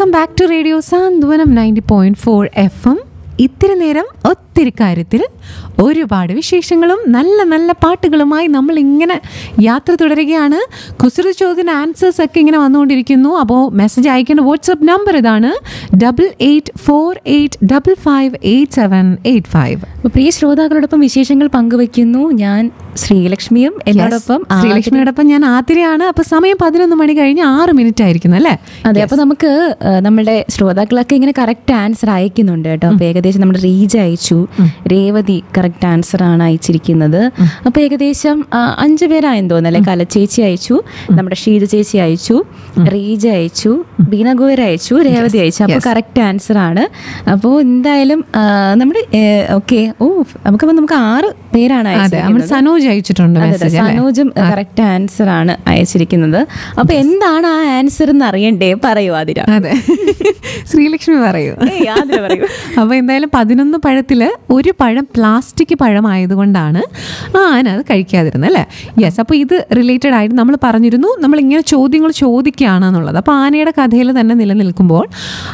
welcome back to radio Santhwanam ninety point four F M ഇത്തിരി നേരം ഒത്തിരി കാര്യത്തിൽ ഒരുപാട് വിശേഷങ്ങളും നല്ല നല്ല പാട്ടുകളുമായി നമ്മൾ ഇങ്ങനെ യാത്ര തുടരുകയാണ് കുസൃതി ചോദ്യത്തിന് ആൻസേഴ്സ് ഒക്കെ ഇങ്ങനെ വന്നുകൊണ്ടിരിക്കുന്നു അപ്പോൾ മെസ്സേജ് അയക്കേണ്ട വാട്സപ്പ് നമ്പർ ഇതാണ് double eight four eight double five eight seven eight five അപ്പോൾ പ്രിയ ശ്രോതാക്കളോടൊപ്പം വിശേഷങ്ങൾ പങ്കുവയ്ക്കുന്നു ഞാൻ ശ്രീലക്ഷ്മിയും എന്നോടൊപ്പം ആ- ശ്രീലക്ഷ്മിയോടൊപ്പം ഞാൻ ആതിരയാണ് അപ്പൊ സമയം പതിനൊന്ന് മണി കഴിഞ്ഞ് ആറ് മിനിറ്റ് ആയിരിക്കുന്നു അല്ലേ അതെ അപ്പൊ നമുക്ക് ആ, നമ്മുടെ ശ്രോതാക്കളൊക്കെ ഇങ്ങനെ കറക്റ്റ് ആൻസർ അയക്കുന്നുണ്ട് കേട്ടോ അപ്പൊ ഏകദേശം നമ്മുടെ റീജ അയച്ചു രേവതി കറക്റ്റ് ആൻസർ ആണ് അയച്ചിരിക്കുന്നത് അപ്പൊ ഏകദേശം ആ, അഞ്ച് പേരായെന്ന് തോന്നുന്നല്ലേ കലച്ചേച്ചി അയച്ചു നമ്മുടെ ഷീജ ചേച്ചി അയച്ചു റീജ അയച്ചു ബീന ഗോയർ അയച്ചു രേവതി അയച്ചു അപ്പൊ കറക്റ്റ് ആൻസർ ആണ് അപ്പോൾ എന്തായാലും ആ, നമ്മുടെ ഓക്കെ ഓ നമുക്കപ്പോൾ നമുക്ക് ആറ് പേരാണ് അതെ നമ്മൾ അയച്ചിരിക്കുന്നത് സനോജ് അയച്ചിട്ടുണ്ട് അതെ, അതെ, മെസ്സേജ് അല്ലേ സനോജും കറക്റ്റ് ആൻസർ ആണ് അയച്ചിരിക്കുന്നത് അപ്പൊ എന്താണ് ആ ആൻസർ എന്ന് അറിയണ്ടേ പറയൂ ആതിര അതെ ശ്രീലക്ഷ്മി പറയൂ ഏയ്, ആതിര പറയൂ അപ്പൊ എന്തായാലും പതിനൊന്ന് പഴത്തില് ഒരു പഴം പ്ലാസ്റ്റിക് പഴമായതുകൊണ്ടാണ് ആ ആന അത് കഴിക്കാതിരുന്നത് അല്ലേ യെസ് അപ്പോൾ ഇത് റിലേറ്റഡ് ആയിട്ട് നമ്മൾ പറഞ്ഞിരുന്നു നമ്മൾ ഇങ്ങനെ ചോദ്യങ്ങൾ ചോദിക്കുകയാണ് എന്നുള്ളത് അപ്പോൾ ആനയുടെ കഥയിൽ തന്നെ നിലനിൽക്കുമ്പോൾ